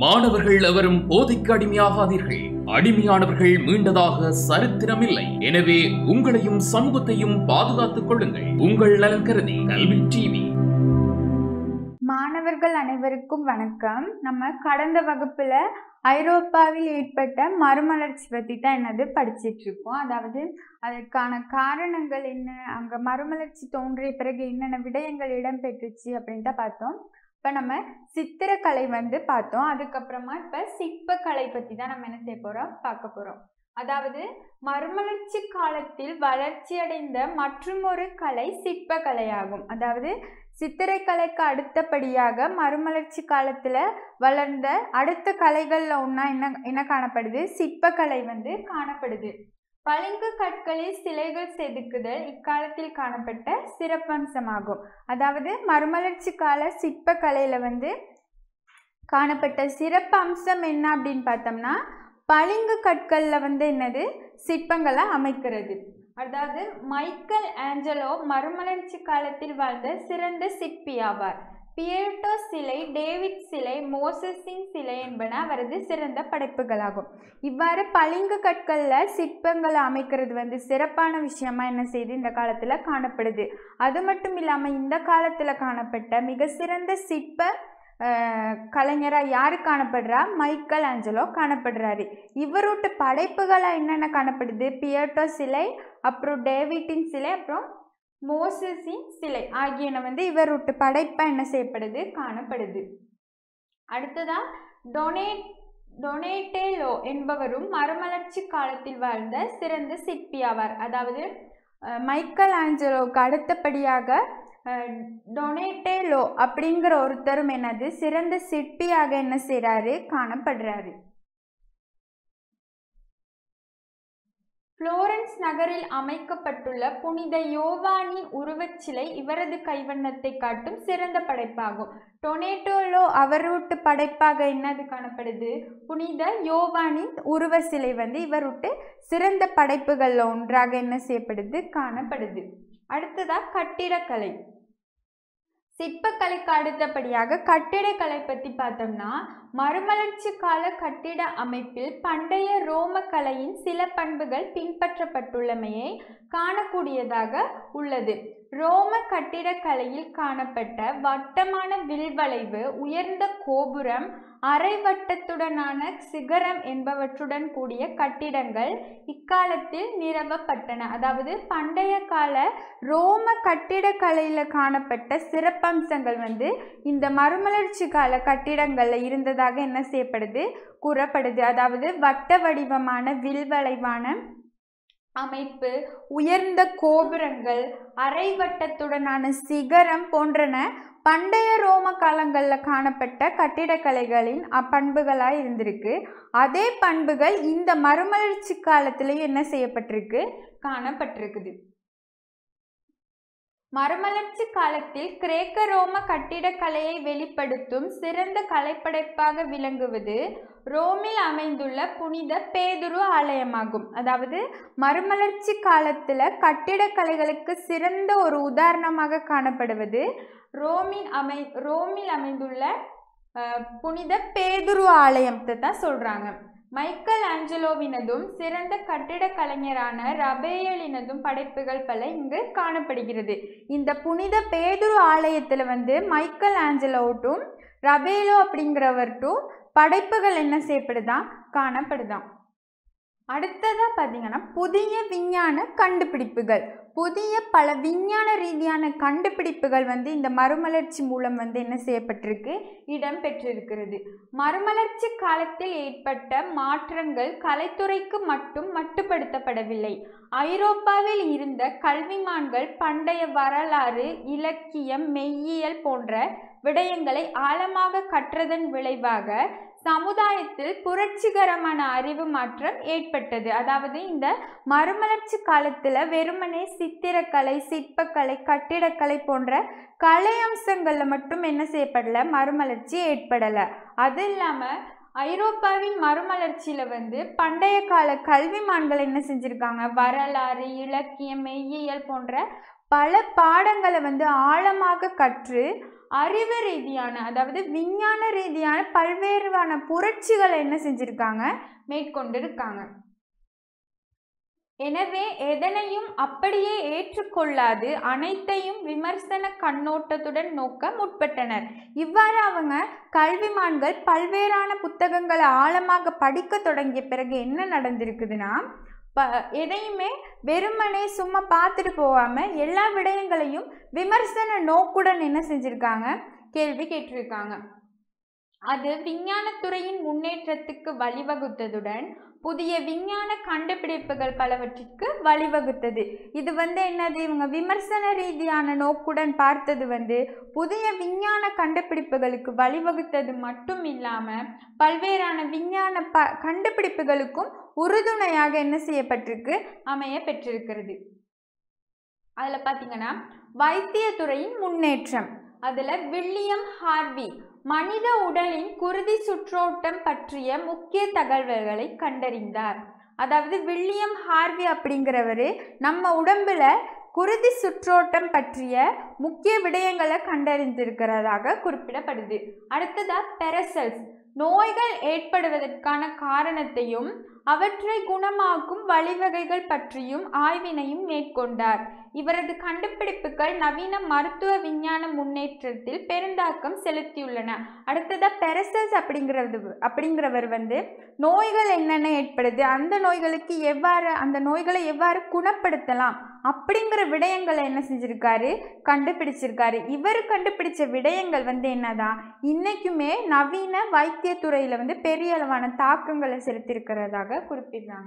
மாணவர்கள் எவரும் போதைக்கு அடிமையாகாதீர்கள் அடிமையானவர்கள் மீண்டதாக சரித்திரமில்லை எனவே உங்களையும் சமூகத்தையும் பாதுகாத்துக் கொள்ளுங்கள் உங்கள் நலன் கருதி கல்வி டிவி மாணவர்கள் அனைவருக்கும் வணக்கம் நம்ம கடந்த வகுப்புல ஐரோப்பாவில் ஏற்பட்ட மறுமலர்ச்சி பற்றி தான் என்னது படிச்சிட்டு இருக்கோம் அதாவது அதற்கான காரணங்கள் என்ன அங்கே மறுமலர்ச்சி தோன்றிய பிறகு என்னென்ன விடயங்கள் இடம்பெற்றுச்சு அப்படின்னு தான் பார்த்தோம் இப்போ நம்ம சித்திரக்கலை வந்து பார்த்தோம் அதுக்கப்புறமா இப்போ சிற்பக்கலை பற்றி தான் நம்ம என்ன செய்ய போகிறோம் பார்க்க போகிறோம் அதாவது மறுமலர்ச்சி காலத்தில் வளர்ச்சியடைந்த மற்றுமொரு கலை சிற்பக்கலையாகும் அதாவது சித்திரைக்கலைக்கு அடுத்தபடியாக மறுமலர்ச்சி காலத்தில் வளர்ந்த அடுத்த கலைகளில் ஒன்றா என்ன என்ன காணப்படுது சிற்பக்கலை வந்து காணப்படுது பளிங்கு கற்களில் சிலைகள் செதுக்குதல் இக்காலத்தில் காணப்பட்ட சிறப்பம்சமாகும் அதாவது மறுமலர்ச்சி கால சிற்பக்கலையில் வந்து காணப்பட்ட சிறப்பு அம்சம் என்ன அப்படின்னு பார்த்தோம்னா பளிங்கு கற்களில் வந்து என்னது சிற்பங்களை அமைக்கிறது அதாவது மைக்கேல் ஆஞ்சலோ மறுமலர்ச்சி காலத்தில் வாழ்ந்த சிறந்த சிற்பி ஆவார் பியேட்டோ சிலை டேவிட் சிலை மோசஸின் சிலை என்பன அவரது சிறந்த படைப்புகளாகும் இவ்வாறு பளிங்கு கற்களில் சிற்பங்களை அமைக்கிறது வந்து சிறப்பான விஷயமா என்ன செய்து இந்த காலத்தில் காணப்படுது அது மட்டும் இல்லாமல் இந்த காலத்தில் காணப்பட்ட மிக சிறந்த சிற்ப கலைஞராக யார் காணப்படுறா மைக்கேல் ஆஞ்சலோ காணப்படுறாரு இவரோட படைப்புகளாக என்னென்ன காணப்படுது பியேட்டோ சிலை அப்புறம் டேவிட்டின் சிலை அப்புறம் மோசஸின் சிலை ஆகியன வந்து இவரோட படைப்பாக என்ன செய்யப்படுது காணப்படுது அடுத்ததா டொனேட் டொனேட்டேலோ என்பவரும் மறுமலர்ச்சி காலத்தில் வாழ்ந்த சிறந்த சிற்பி ஆவார் அதாவது மைக்கேல் ஆஞ்சலோவுக்கு அடுத்தபடியாக டொனேட்டேலோ அப்படிங்கிற ஒருத்தரும் என்னது சிறந்த சிற்பியாக என்ன செய்கிறாரு காணப்படுறாரு புளோரன்ஸ் நகரில் அமைக்கப்பட்டுள்ள புனித யோவானின் உருவச்சிலை இவரது கைவண்ணத்தை காட்டும் சிறந்த படைப்பாகும் டொனேட்டோலோ அவரோட்டு படைப்பாக என்னது காணப்படுது புனித யோவானின் உருவ சிலை வந்து இவருட்டு சிறந்த படைப்புகளில் ஒன்றாக என்ன செய்யப்படுது காணப்படுது அடுத்ததா கட்டிடக்கலை சிற்பக்கலைக்கு அடுத்தபடியாக கட்டிடக்கலை பற்றி பார்த்தோம்னா மறுமலர்ச்சி கால கட்டிட அமைப்பில் பண்டைய ரோம கலையின் சில பண்புகள் பின்பற்றப்பட்டுள்ளமையை காணக்கூடியதாக உள்ளது ரோம கட்டிடக்கலையில் காணப்பட்ட வட்டமான வில்வளைவு உயர்ந்த கோபுரம் அரைவட்டத்துடனான சிகரம் என்பவற்றுடன் கூடிய கட்டிடங்கள் இக்காலத்தில் நிறுவப்பட்டன அதாவது பண்டைய கால ரோம கட்டிடக்கலையில் காணப்பட்ட சிறப்பம்சங்கள் வந்து இந்த மறுமலர்ச்சி கால கட்டிடங்களில் இருந்ததாக என்ன செய்யப்படுது கூறப்படுது அதாவது வட்ட வடிவமான வில்வளைவான அமைப்பு உயர்ந்த கோபுரங்கள் அரைவட்டத்துடனான சிகரம் போன்றன பண்டைய ரோம காலங்களில் காணப்பட்ட கட்டிடக்கலைகளின் பண்புகளாக இருந்திருக்கு அதே பண்புகள் இந்த மறுமலர்ச்சி காலத்திலையும் என்ன செய்யப்பட்டிருக்கு காணப்பட்டிருக்குது மறுமலர்ச்சி காலத்தில் கிரேக்க ரோம கட்டிடக்கலையை வெளிப்படுத்தும் சிறந்த கலைப்படைப்பாக விளங்குவது ரோமில் அமைந்துள்ள புனித பேதுரு ஆலயமாகும் அதாவது மறுமலர்ச்சி காலத்தில் கட்டிடக்கலைகளுக்கு சிறந்த ஒரு உதாரணமாக காணப்படுவது ரோமின் அமை ரோமில் அமைந்துள்ள புனித பேதுரு ஆலயத்தை தான் சொல்கிறாங்க மைக்கேல் ஆஞ்சலோவினதும் சிறந்த கட்டிடக் கலைஞரான ரபேயலினதும் படைப்புகள் பல இங்கு காணப்படுகிறது இந்த புனித பேதுரு ஆலயத்தில் வந்து மைக்கேல் ஆஞ்சலோட்டும் ரபேலோ அப்படிங்கிறவர்ட்டும் படைப்புகள் என்ன செய்யப்படுதான் காணப்படுதான் அடுத்ததாக பார்த்தீங்கன்னா புதிய விஞ்ஞான கண்டுபிடிப்புகள் புதிய பல விஞ்ஞான ரீதியான கண்டுபிடிப்புகள் வந்து இந்த மறுமலர்ச்சி மூலம் வந்து என்ன செய்யப்பட்டிருக்கு இடம் பெற்றிருக்கிறது மறுமலர்ச்சி காலத்தில் ஏற்பட்ட மாற்றங்கள் கலைத்துறைக்கு மட்டும் மட்டுப்படுத்தப்படவில்லை ஐரோப்பாவில் இருந்த கல்விமான்கள் பண்டைய வரலாறு இலக்கியம் மெய்யியல் போன்ற விடயங்களை ஆழமாக கற்றதன் விளைவாக சமுதாயத்தில் புரட்சிகரமான அறிவு மாற்றம் ஏற்பட்டது அதாவது இந்த மறுமலர்ச்சி காலத்தில் வெறுமனே சித்திரக்கலை சிற்பக்கலை கட்டிடக்கலை போன்ற கலை அம்சங்களில் மட்டும் என்ன செய்யப்படலை மறுமலர்ச்சி ஏற்படலை அது இல்லாமல் ஐரோப்பாவின் மறுமலர்ச்சியில வந்து பண்டைய கால கல்விமான்கள் என்ன செஞ்சிருக்காங்க வரலாறு இலக்கியம் மெய்யியல் போன்ற பல பாடங்களை வந்து ஆழமாக கற்று அறிவு ரீதியான அதாவது விஞ்ஞான ரீதியான பல்வேறுவான புரட்சிகளை என்ன செஞ்சிருக்காங்க மேற்கொண்டிருக்காங்க எனவே எதனையும் அப்படியே ஏற்றுக்கொள்ளாது அனைத்தையும் விமர்சன கண்ணோட்டத்துடன் நோக்க முற்பட்டனர் இவ்வாறு அவங்க கல்விமான்கள் பல்வேறான புத்தகங்களை ஆழமாக படிக்க தொடங்கிய பிறகு என்ன நடந்திருக்குதுன்னா ப எதையுமே வெறுமனே சும்மா பார்த்துட்டு போகாம எல்லா விடயங்களையும் விமர்சன நோக்குடன் என்ன செஞ்சிருக்காங்க கேள்வி கேட்டிருக்காங்க அது விஞ்ஞானத்துறையின் முன்னேற்றத்துக்கு வழிவகுத்ததுடன் புதிய விஞ்ஞான கண்டுபிடிப்புகள் பலவற்றிற்கு வழிவகுத்தது இது வந்து என்னது இவங்க விமர்சன ரீதியான நோக்குடன் பார்த்தது வந்து புதிய விஞ்ஞான கண்டுபிடிப்புகளுக்கு வழிவகுத்தது மட்டும் இல்லாமல் பல்வேறான விஞ்ஞான ப கண்டுபிடிப்புகளுக்கும் உறுதுணையாக என்ன செய்யப்பட்டிருக்கு அமைய பெற்றிருக்கிறது அதில் பார்த்தீங்கன்னா வைத்தியத்துறையின் முன்னேற்றம் அதில் வில்லியம் ஹார்வி மனித உடலின் குருதி சுற்றோட்டம் பற்றிய முக்கிய தகவல்களை கண்டறிந்தார் அதாவது வில்லியம் ஹார்வி அப்படிங்கிறவர் நம்ம உடம்புல குருதி சுற்றோட்டம் பற்றிய முக்கிய விடயங்களை கண்டறிந்திருக்கிறதாக குறிப்பிடப்படுது அடுத்ததா பெரசல்ஸ் நோய்கள் ஏற்படுவதற்கான காரணத்தையும் அவற்றை குணமாக்கும் வழிவகைகள் பற்றியும் ஆய்வினையும் மேற்கொண்டார் இவரது கண்டுபிடிப்புகள் நவீன மருத்துவ விஞ்ஞான முன்னேற்றத்தில் பெருந்தாக்கம் செலுத்தியுள்ளன அடுத்ததா பெரசல்ஸ் அப்படிங்கிறது அப்படிங்கிறவர் வந்து நோய்கள் என்னென்ன ஏற்படுது அந்த நோய்களுக்கு எவ்வாறு அந்த நோய்களை எவ்வாறு குணப்படுத்தலாம் அப்படிங்கிற விடயங்களை என்ன செஞ்சிருக்காரு கண்டுபிடிச்சிருக்காரு இவர் கண்டுபிடிச்ச விடயங்கள் வந்து என்னதான் இன்னைக்குமே நவீன வைத்தியத்துறையில வந்து பெரிய அளவான தாக்கங்களை செலுத்தியிருக்கிறதாக குறிப்பிடுறாங்க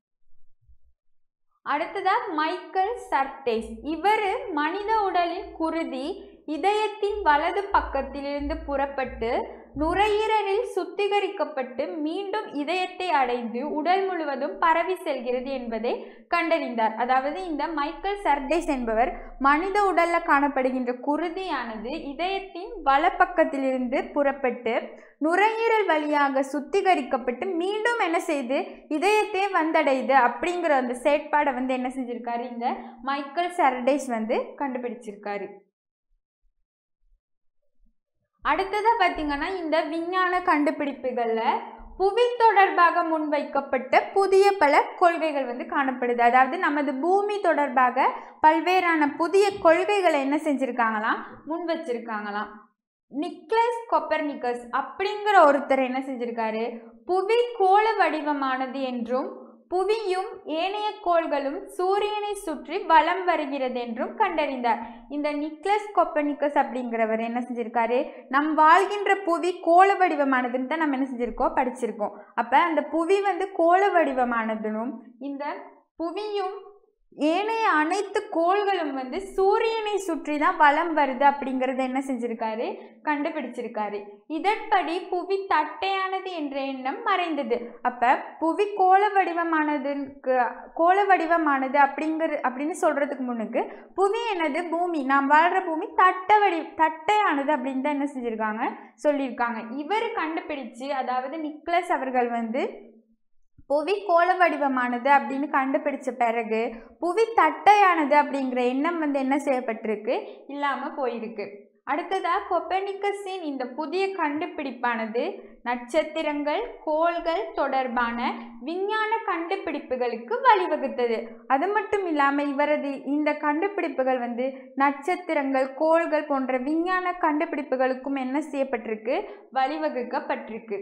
அடுத்ததா மைக்கேல் சர்டேஸ் இவர் மனித உடலின் குருதி இதயத்தின் வலது பக்கத்திலிருந்து புறப்பட்டு நுரையீரலில் சுத்திகரிக்கப்பட்டு மீண்டும் இதயத்தை அடைந்து உடல் முழுவதும் பரவி செல்கிறது என்பதை கண்டறிந்தார் அதாவது இந்த மைக்கேல் சர்டேஸ் என்பவர் மனித உடல்ல காணப்படுகின்ற குருதியானது இதயத்தின் வலப்பக்கத்திலிருந்து புறப்பட்டு நுரையீரல் வழியாக சுத்திகரிக்கப்பட்டு மீண்டும் என்ன செய்து இதயத்தை வந்தடையுது அப்படிங்கிற அந்த செயற்பாடை வந்து என்ன செஞ்சிருக்காரு இந்த மைக்கேல் சர்டேஸ் வந்து கண்டுபிடிச்சிருக்காரு அடுத்ததாக பார்த்தீங்கன்னா இந்த விஞ்ஞான கண்டுபிடிப்புகளில் புவி தொடர்பாக முன்வைக்கப்பட்ட புதிய பல கொள்கைகள் வந்து காணப்படுது அதாவது நமது பூமி தொடர்பாக பல்வேறான புதிய கொள்கைகளை என்ன செஞ்சுருக்காங்களாம் முன் வச்சிருக்காங்களாம் நிக்லஸ் கொப்பர்னிக்கஸ் அப்படிங்கிற ஒருத்தர் என்ன செஞ்சிருக்காரு புவி கோள வடிவமானது என்றும் புவியும் ஏனைய கோள்களும் சூரியனை சுற்றி வலம் வருகிறது என்றும் கண்டறிந்தார் இந்த நிக்லஸ் கொப்பனிக்கஸ் அப்படிங்கிறவர் என்ன செஞ்சிருக்காரு நம் வாழ்கின்ற புவி கோள வடிவமானதுன்னு தான் நம்ம என்ன செஞ்சிருக்கோம் படிச்சிருக்கோம் அப்போ அந்த புவி வந்து கோள வடிவமானதும் இந்த புவியும் ஏனைய அனைத்து கோள்களும் வந்து சூரியனை சுற்றி தான் வலம் வருது அப்படிங்கிறத என்ன செஞ்சிருக்காரு கண்டுபிடிச்சிருக்காரு இதன்படி புவி தட்டையானது என்ற எண்ணம் மறைந்தது அப்ப புவி கோள வடிவமானதுக்கு கோள வடிவமானது அப்படிங்கிற அப்படின்னு சொல்றதுக்கு முன்னுக்கு புவி என்னது பூமி நாம் வாழ்ற பூமி தட்ட வடி தட்டையானது அப்படின்னு தான் என்ன செஞ்சிருக்காங்க சொல்லியிருக்காங்க இவர் கண்டுபிடிச்சு அதாவது நிக்லஸ் அவர்கள் வந்து புவி கோள வடிவமானது அப்படின்னு கண்டுபிடிச்ச பிறகு புவி தட்டையானது அப்படிங்கிற எண்ணம் வந்து என்ன செய்யப்பட்டிருக்கு இல்லாமல் போயிருக்கு அடுத்ததாக கொப்பர்னிக்கஸின் இந்த புதிய கண்டுபிடிப்பானது நட்சத்திரங்கள் கோள்கள் தொடர்பான விஞ்ஞான கண்டுபிடிப்புகளுக்கு வழிவகுத்தது அது மட்டும் இல்லாமல் இவரது இந்த கண்டுபிடிப்புகள் வந்து நட்சத்திரங்கள் கோள்கள் போன்ற விஞ்ஞான கண்டுபிடிப்புகளுக்கும் என்ன செய்யப்பட்டிருக்கு வழிவகுக்கப்பட்டிருக்கு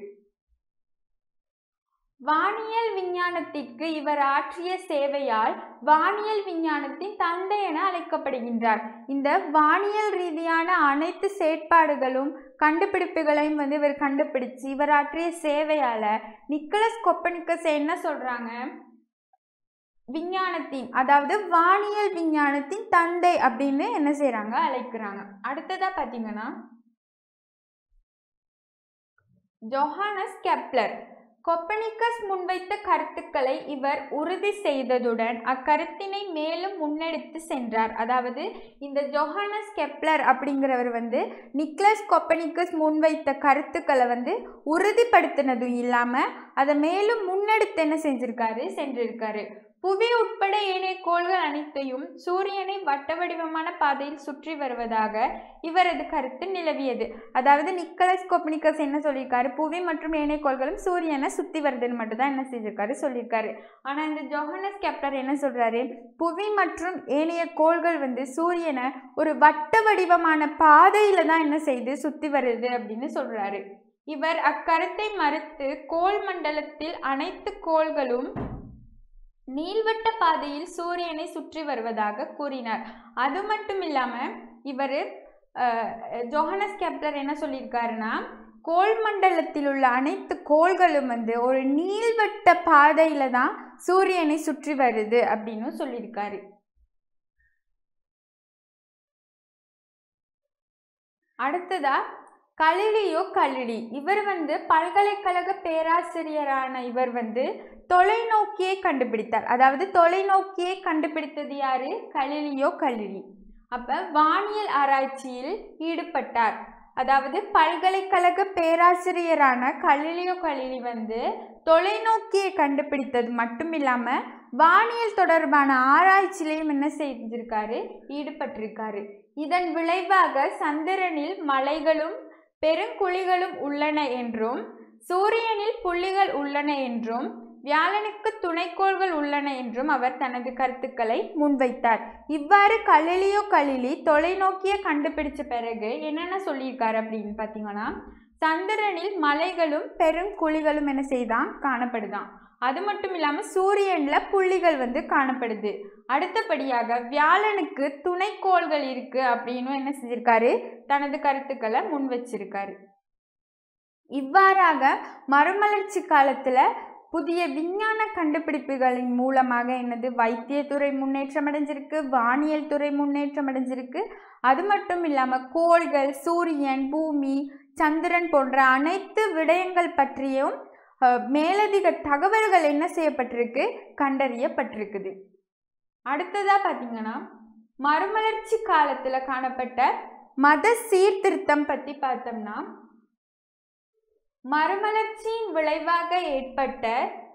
வானியல் விஞ்ஞானத்திற்கு இவர் ஆற்றிய சேவையால் வானியல் விஞ்ஞானத்தின் தந்தை என அழைக்கப்படுகின்றார் இந்த வானியல் ரீதியான அனைத்து செயற்பாடுகளும் கண்டுபிடிப்புகளையும் வந்து இவர் கண்டுபிடிச்சு இவர் ஆற்றிய சேவையால நிக்கலஸ் கொப்பனிக்கஸ் என்ன சொல்றாங்க விஞ்ஞானத்தின் அதாவது வானியல் விஞ்ஞானத்தின் தந்தை அப்படின்னு என்ன செய்றாங்க அழைக்கிறாங்க அடுத்ததா பாத்தீங்கன்னா ஜொஹானஸ் கெப்லர் கொப்பனிக்கஸ் முன்வைத்த கருத்துக்களை இவர் உறுதி செய்ததுடன் அக்கருத்தினை மேலும் முன்னெடுத்து சென்றார் அதாவது இந்த ஜொஹானஸ் கெப்லர் அப்படிங்கிறவர் வந்து நிக்லஸ் கொப்பனிக்கஸ் முன்வைத்த கருத்துக்களை வந்து உறுதிப்படுத்தினதும் இல்லாமல் அதை மேலும் முன்னெடுத்து என்ன செஞ்சிருக்காரு சென்றிருக்காரு புவி உட்பட ஏனைய கோள்கள் அனைத்தையும் சூரியனை வட்ட வடிவமான பாதையில் சுற்றி வருவதாக இவரது கருத்து நிலவியது அதாவது நிக்கலஸ் கோப்னிக்கஸ் என்ன சொல்லியிருக்காரு புவி மற்றும் ஏனைய கோள்களும் சூரியனை சுற்றி வருதுன்னு மட்டும் தான் என்ன செஞ்சிருக்காரு சொல்லியிருக்காரு ஆனால் இந்த ஜோஹனஸ் கெப்லர் என்ன சொல்கிறாரு புவி மற்றும் ஏனைய கோள்கள் வந்து சூரியனை ஒரு வட்ட வடிவமான பாதையில் தான் என்ன செய்து சுற்றி வருது அப்படின்னு சொல்கிறாரு இவர் அக்கருத்தை மறுத்து கோள் மண்டலத்தில் அனைத்து கோள்களும் நீள்வட்ட பாதையில் சூரியனை சுற்றி வருவதாக கூறினார் அது மட்டும் இல்லாமல் இவர் ஜோஹனஸ் கெப்லர் என்ன சொல்லியிருக்காருன்னா கோள் மண்டலத்தில் உள்ள அனைத்து கோள்களும் வந்து ஒரு நீள்வட்ட பாதையில தான் சூரியனை சுற்றி வருது அப்படின்னு சொல்லியிருக்காரு அடுத்ததா கலிலியோ கலிலி இவர் வந்து பல்கலைக்கழக பேராசிரியரான இவர் வந்து தொலைநோக்கியை கண்டுபிடித்தார் அதாவது தொலைநோக்கியை கண்டுபிடித்தது யாரு கலிலியோ கலிலி அப்ப வானியல் ஆராய்ச்சியில் ஈடுபட்டார் அதாவது பல்கலைக்கழக பேராசிரியரான கலிலியோ கலிலி வந்து தொலைநோக்கியை கண்டுபிடித்தது மட்டும் இல்லாமல் வானியல் தொடர்பான ஆராய்ச்சியிலையும் என்ன செஞ்சிருக்காரு ஈடுபட்டிருக்காரு இதன் விளைவாக சந்திரனில் மலைகளும் பெருங்குழிகளும் உள்ளன என்றும் சூரியனில் புள்ளிகள் உள்ளன என்றும் வியாழனுக்கு துணைக்கோள்கள் உள்ளன என்றும் அவர் தனது கருத்துக்களை முன்வைத்தார் இவ்வாறு கலிலியோ கலிலி தொலைநோக்கிய கண்டுபிடிச்ச பிறகு என்னென்ன சொல்லியிருக்காரு அப்படின்னு பார்த்தீங்கன்னா சந்திரனில் மலைகளும் பெருங்குழிகளும் என்ன செய்தான் காணப்படுதான் அது மட்டும் இல்லாமல் சூரியனில் புள்ளிகள் வந்து காணப்படுது அடுத்தபடியாக வியாழனுக்கு துணைக்கோள்கள் இருக்கு அப்படின்னு என்ன செஞ்சிருக்காரு தனது கருத்துக்களை முன் வச்சிருக்காரு இவ்வாறாக மறுமலர்ச்சி காலத்தில் புதிய விஞ்ஞான கண்டுபிடிப்புகளின் மூலமாக என்னது வைத்தியத்துறை முன்னேற்றம் அடைஞ்சிருக்கு வானியல் துறை முன்னேற்றம் அடைஞ்சிருக்கு அது மட்டும் இல்லாமல் கோள்கள் சூரியன் பூமி சந்திரன் போன்ற அனைத்து விடயங்கள் பற்றியும் அஹ், மேலதிக தகவல்கள் என்ன செய்யப்பட்டிருக்கு கண்டறியப்பட்டிருக்குது அடுத்ததாக பார்த்தீங்கன்னா மறுமலர்ச்சி காலத்தில் காணப்பட்ட மத சீர்திருத்தம் பற்றி பார்த்தோம்னா மறுமலர்ச்சியின் விளைவாக ஏற்பட்ட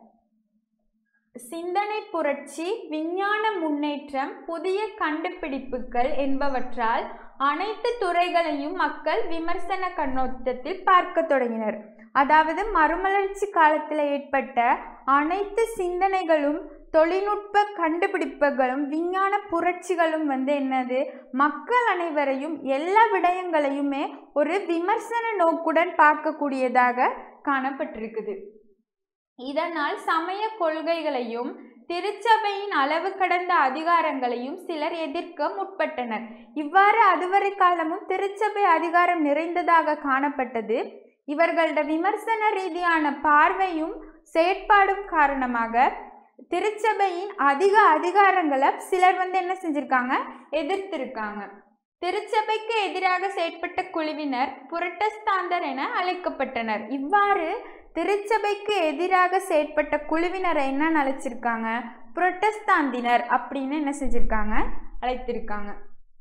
சிந்தனை புரட்சி விஞ்ஞான முன்னேற்றம் புதிய கண்டுபிடிப்புகள் என்பவற்றால் அனைத்து துறைகளையும் மக்கள் விமர்சன கண்ணோட்டத்தில் பார்க்க தொடங்கினர் அதாவது மறுமலர்ச்சி காலத்தில் ஏற்பட்ட அனைத்து சிந்தனைகளும் தொழில்நுட்ப கண்டுபிடிப்புகளும் விஞ்ஞான புரட்சிகளும் வந்து என்னது மக்கள் அனைவரையும் எல்லா விடயங்களையுமே ஒரு விமர்சன நோக்குடன் பார்க்கக்கூடியதாக காணப்பட்டிருக்குது இதனால் சமய கொள்கைகளையும் திருச்சபையின் அளவு கடந்த அதிகாரங்களையும் சிலர் எதிர்க்க முற்பட்டனர் இவ்வாறு அதுவரை காலமும் திருச்சபை அதிகாரம் நிறைந்ததாக காணப்பட்டது இவர்களோட விமர்சன ரீதியான பார்வையும் செயற்பாடும் காரணமாக திருச்சபையின் அதிக அதிகாரங்களை சிலர் வந்து என்ன செஞ்சிருக்காங்க எதிர்த்திருக்காங்க திருச்சபைக்கு எதிராக செயற்பட்ட குழுவினர் புரட்டஸ்தாந்தர் என அழைக்கப்பட்டனர் இவ்வாறு திருச்சபைக்கு எதிராக செயற்பட்ட குழுவினரை என்ன அழைச்சிருக்காங்க புரட்டஸ்தாந்தினர் அப்படின்னு என்ன செஞ்சிருக்காங்க அழைத்திருக்காங்க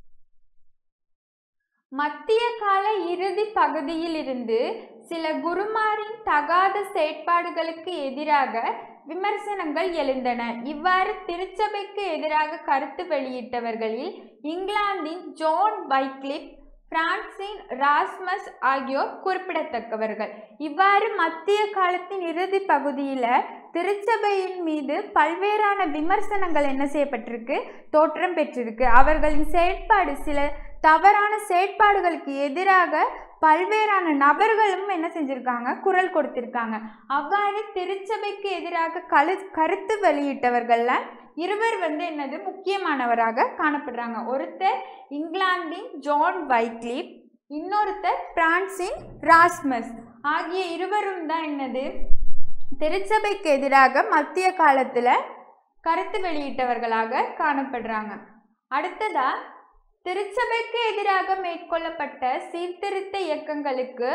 மத்திய கால இறுதி பகுதியில் இருந்து சில குருமாரின் தகாத செயற்பாடுகளுக்கு எதிராக விமர்சனங்கள் எழுந்தன இவ்வாறு திருச்சபைக்கு எதிராக கருத்து வெளியிட்டவர்களில் இங்கிலாந்தின் ஜோன் வைக்லிப் பிரான்சின் ராஸ்மஸ் ஆகியோர் குறிப்பிடத்தக்கவர்கள் இவ்வாறு மத்திய காலத்தின் இறுதி பகுதியில் திருச்சபையின் மீது பல்வேறான விமர்சனங்கள் என்ன செய்யப்பட்டிருக்கு தோற்றம் பெற்றிருக்கு அவர்களின் செயற்பாடு சில தவறான செயற்பாடுகளுக்கு எதிராக பல்வேறான நபர்களும் என்ன செஞ்சிருக்காங்க குரல் கொடுத்திருக்காங்க அவ்வாறு திருச்சபைக்கு எதிராக கழு கருத்து வெளியிட்டவர்கள்ல இருவர் வந்து என்னது முக்கியமானவராக காணப்படுறாங்க ஒருத்தர் இங்கிலாந்தின் ஜான் வைக்லிப் இன்னொருத்தர் பிரான்சின் ராஸ்மஸ் ஆகிய இருவரும் தான் என்னது திருச்சபைக்கு எதிராக மத்திய காலத்தில் கருத்து வெளியிட்டவர்களாக காணப்படுறாங்க அடுத்ததா திருச்சபைக்கு எதிராக மேற்கொள்ளப்பட்ட சீர்திருத்த இயக்கங்களுக்கு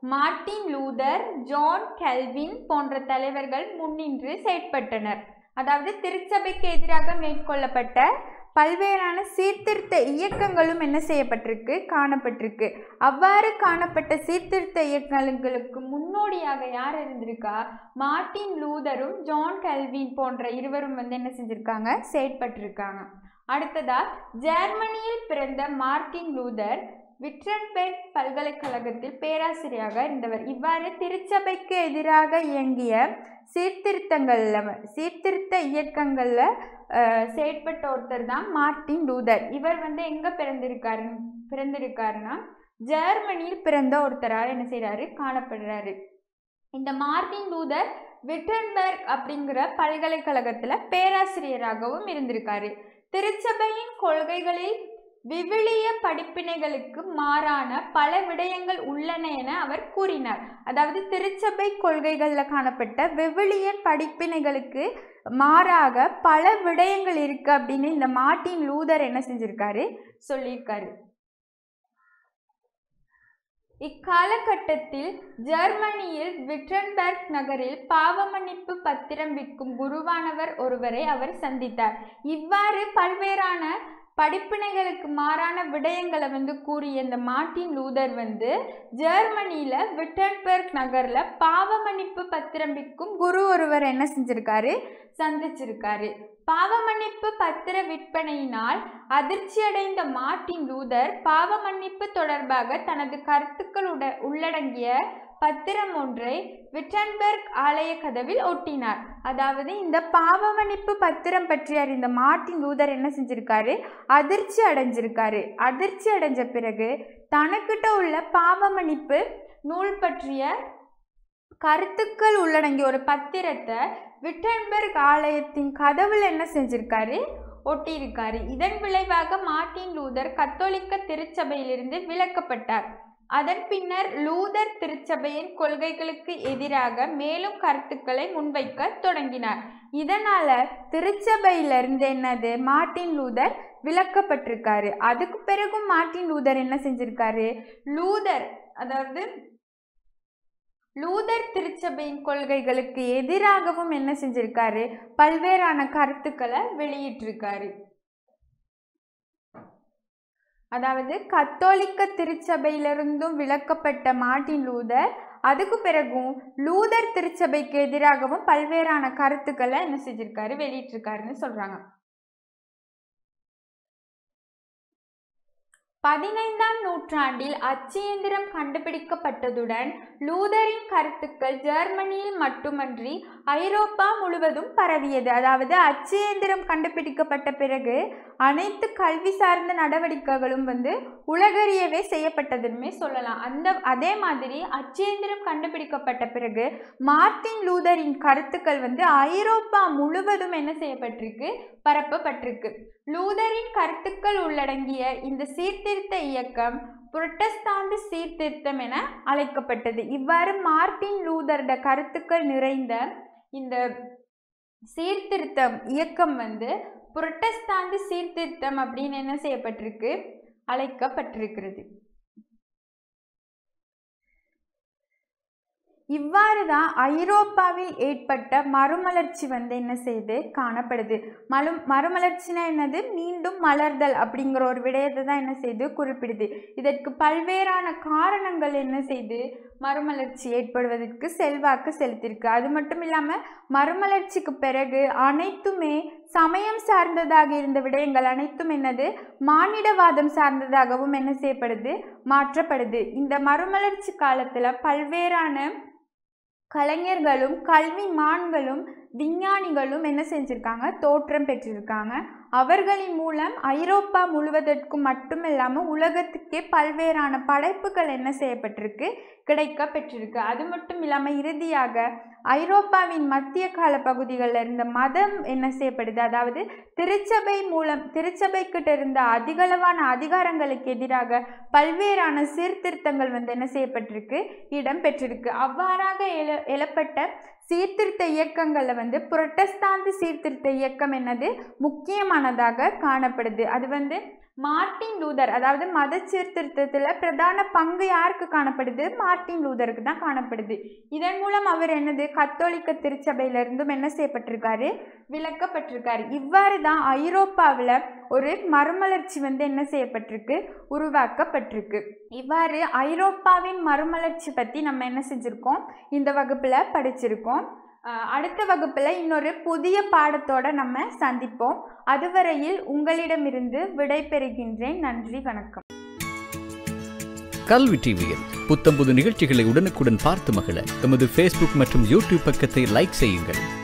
மார்ட்டின் லூதர் ஜான் கெல்வின் போன்ற தலைவர்கள் முன்னின்று செயற்பட்டனர் அதாவது திருச்சபைக்கு எதிராக மேற்கொள்ளப்பட்ட பல்வேறான சீர்திருத்த இயக்கங்களும் என்ன செய்யப்பட்டிருக்கு காணப்பட்டிருக்கு அவ்வாறு காணப்பட்ட சீர்திருத்த இயக்கங்களுக்கு முன்னோடியாக யார் இருந்திருக்கா மார்ட்டின் லூதரும் ஜான் கல்வின் போன்ற இருவரும் வந்து என்ன செஞ்சிருக்காங்க செயற்பட்டிருக்காங்க அடுத்ததா ஜெர்மனியில் பிறந்த மார்ட்டின் லூதர் விட்ரன்பெர்க் பல்கலைக்கழகத்தில் பேராசிரியராக இருந்தவர் இவ்வாறு திருச்சபைக்கு எதிராக இயங்கிய சீர்திருத்தங்கள்ல வ- சீர்திருத்த இயக்கங்கள்ல அஹ், செயற்பட்ட ஒருத்தர் தான் மார்ட்டின் லூதர் இவர் வந்து எங்க பிறந்திருக்காரு பிறந்திருக்காருன்னா ஜெர்மனியில் பிறந்த ஒருத்தராக என்ன செய்றாரு காணப்படுறாரு இந்த மார்ட்டின் லூதர் விட்டன்பர்க் அப்படிங்கிற பல்கலைக்கழகத்துல பேராசிரியராகவும் இருந்திருக்காரு திருச்சபையின் கொள்கைகளில் விவிலிய படிப்பினைகளுக்கு மாறான பல விடயங்கள் உள்ளன என அவர் கூறினார் அதாவது திருச்சபை கொள்கைகளில் காணப்பட்ட விவிலிய படிப்பினைகளுக்கு மாறாக பல விடயங்கள் இருக்கு அப்படின்னு இந்த மார்ட்டின் லூதர் என்ன செஞ்சிருக்காரு சொல்லியிருக்காரு இக்காலகட்டத்தில் ஜெர்மனியில் விட்டன்பர்க் நகரில் பாவமன்னிப்பு பத்திரம் விற்கும் குருவானவர் ஒருவரை அவர் சந்தித்தார் இவ்வாறு பல்வேறான படிப்பினைகளுக்கு மாறான விடயங்களை வந்து கூறிய இந்த மார்ட்டின் லூதர் வந்து ஜெர்மனியில விட்டன்பர்க் நகர்ல பாவமன்னிப்பு பத்திரம் விற்கும் குரு ஒருவர் என்ன செஞ்சிருக்காரு சந்திச்சிருக்காரு பாவமன்னிப்பு பத்திர விற்பனையினால் அதிர்ச்சியடைந்த மார்ட்டின் லூதர் பாவமன்னிப்பு தொடர்பாக தனது கருத்துக்களுட உள்ளடங்கிய பத்திரம் ஒன்றை விட்டன்பர்க் ஆலய கதவில் ஒட்டினார் அதாவது இந்த பாவமன்னிப்பு பத்திரம் பற்றி அறிந்த மார்ட்டின் லூதர் என்ன செஞ்சிருக்காரு அதிர்ச்சி அடைஞ்சிருக்காரு அதிர்ச்சி அடைஞ்ச பிறகு தனக்கிட்ட உள்ள பாவமன்னிப்பு நூல் பற்றிய கருத்துக்கள் உள்ளடங்கிய ஒரு பத்திரத்தை விட்டன்பர்க் ஆலயத்தின் கதவுல என்ன செஞ்சிருக்காரு ஒட்டியிருக்காரு இதன் விளைவாக மார்ட்டின் லூதர் கத்தோலிக்க திருச்சபையிலிருந்து விலக்கப்பட்டார் அதன் பின்னர் லூதர் திருச்சபையின் கொள்கைகளுக்கு எதிராக மேலும் கருத்துக்களை முன்வைக்க தொடங்கினார் இதனால திருச்சபையிலிருந்து என்னது மார்ட்டின் லூதர் விலக்கப்பட்டிருக்காரு அதுக்கு பிறகும் மார்ட்டின் லூதர் என்ன செஞ்சிருக்காரு லூதர் அதாவது லூதர் திருச்சபையின் கொள்கைகளுக்கு எதிராகவும் என்ன செஞ்சிருக்காரு பல்வேறான கருத்துக்களை வெளியிட்டிருக்காரு அதாவது கத்தோலிக்க திருச்சபையிலிருந்தும் விலக்கப்பட்ட மார்ட்டின் லூதர் அதுக்கு பிறகும் லூதர் திருச்சபைக்கு எதிராகவும் பல்வேறான கருத்துக்களை என்ன செஞ்சிருக்காரு வெளியிட்டிருக்காருன்னு சொல்றாங்க பதினைந்தாம் நூற்றாண்டில் அச்சு இயந்திரம் கண்டுபிடிக்கப்பட்டதுடன் லூதரின் கருத்துக்கள் ஜெர்மனியில் மட்டுமன்றி ஐரோப்பா முழுவதும் பரவியது அதாவது அச்சு இயந்திரம் கண்டுபிடிக்கப்பட்ட பிறகு அனைத்து கல்வி சார்ந்த நடவடிக்கைகளும் வந்து உலகறியவே செய்யப்பட்டதுன்னு சொல்லலாம் அந்த அதே மாதிரி அச்சு இயந்திரம் கண்டுபிடிக்கப்பட்ட பிறகு மார்ட்டின் லூதரின் கருத்துக்கள் வந்து ஐரோப்பா முழுவதும் என்ன செய்யப்பட்டிருக்கு பரப்பப்பட்டிருக்கு லூதரின் கருத்துக்கள் உள்ளடங்கிய இந்த சீர்திருத்த இயக்கம் புரட்டஸ்தாந்து சீர்திருத்தம் என அழைக்கப்பட்டது இவ்வாறு மார்ட்டின் லூதரோட கருத்துக்கள் நிறைந்த இந்த சீர்திருத்தம் இயக்கம் வந்து புரட்டஸ்தாந்து சீர்திருத்தம் அப்படின்னு என்ன செய்யப்பட்டிருக்கு அழைக்கப்பட்டிருக்கிறது இவ்வாறு தான் ஐரோப்பாவில் ஏற்பட்ட மறுமலர்ச்சி வந்து என்ன செய்யுது காணப்படுது மலு மறுமலர்ச்சினா என்னது மீண்டும் மலர்தல் அப்படிங்கிற ஒரு விடயத்தை தான் என்ன செய்யுது குறிப்பிடுது இதற்கு பல்வேறான காரணங்கள் என்ன செய்து மறுமலர்ச்சி ஏற்படுவதற்கு செல்வாக்கு செலுத்தியிருக்கு அது மட்டும் இல்லாமல் மறுமலர்ச்சிக்கு பிறகு அனைத்துமே சமயம் சார்ந்ததாக இருந்த விடயங்கள் அனைத்தும் என்னது மானிடவாதம் சார்ந்ததாகவும் என்ன செய்யப்படுது மாற்றப்படுது இந்த மறுமலர்ச்சி காலத்தில் பல்வேறான கலைஞர்களும் கல்விமான்களும் விஞ்ஞானிகளும் என்ன செஞ்சுருக்காங்க தோற்றம் பெற்றிருக்காங்க அவர்களின் மூலம் ஐரோப்பா முழுவதற்கும் மட்டுமில்லாமல் உலகத்துக்கே பல்வேறான படைப்புகள் என்ன செய்யப்பட்டிருக்கு கிடைக்க பெற்றிருக்கு அது மட்டும் இல்லாமல் இறுதியாக ஐரோப்பாவின் மத்திய கால பகுதிகளில் இருந்த மதம் என்ன செய்யப்படுது அதாவது திருச்சபை மூலம் திருச்சபைக்கிட்ட இருந்த அதிகளவான அதிகாரங்களுக்கு எதிராக பல்வேறான சீர்திருத்தங்கள் வந்து என்ன செய்யப்பட்டிருக்கு இடம் பெற்றிருக்கு அவ்வாறாக எழ எழப்பட்ட சீர்திருத்த இயக்கங்களில் வந்து புரட்டஸ்தாந்து சீர்திருத்த இயக்கம் என்னது முக்கியமானதாக காணப்படுது அது வந்து மார்ட்டின் லூதர் அதாவது மத சீர்திருத்தத்தில் பிரதான பங்கு யாருக்கு காணப்படுது மார்ட்டின் லூதருக்கு தான் காணப்படுது இதன் மூலம் அவர் என்னது கத்தோலிக்க திருச்சபையிலிருந்தும் என்ன செய்யப்பட்டிருக்காரு விளக்கப்பட்டிருக்காரு இவ்வாறு தான் ஐரோப்பாவில் ஒரு மறுமலர்ச்சி வந்து என்ன செய்யப்பட்டிருக்கு உருவாக்கப்பட்டிருக்கு இவ்வாறு ஐரோப்பாவின் மறுமலர்ச்சி பற்றி நம்ம என்ன செஞ்சுருக்கோம் இந்த வகுப்பில் படிச்சிருக்கோம் அஹ் அடுத்த வகுப்பில் இன்னொரு புதிய பாடத்தோட நம்ம சந்திப்போம் அதுவரையில் உங்களிடமிருந்து விடை பெறுகின்றேன் நன்றி வணக்கம் கல்வி டிவியில் புத்தம்புது நிகழ்ச்சிகளை உடனுக்குடன் பார்த்து மகிழ எமது ஃபேஸ்புக் மற்றும் யூடியூப் பக்கத்தை லைக் செய்யுங்கள்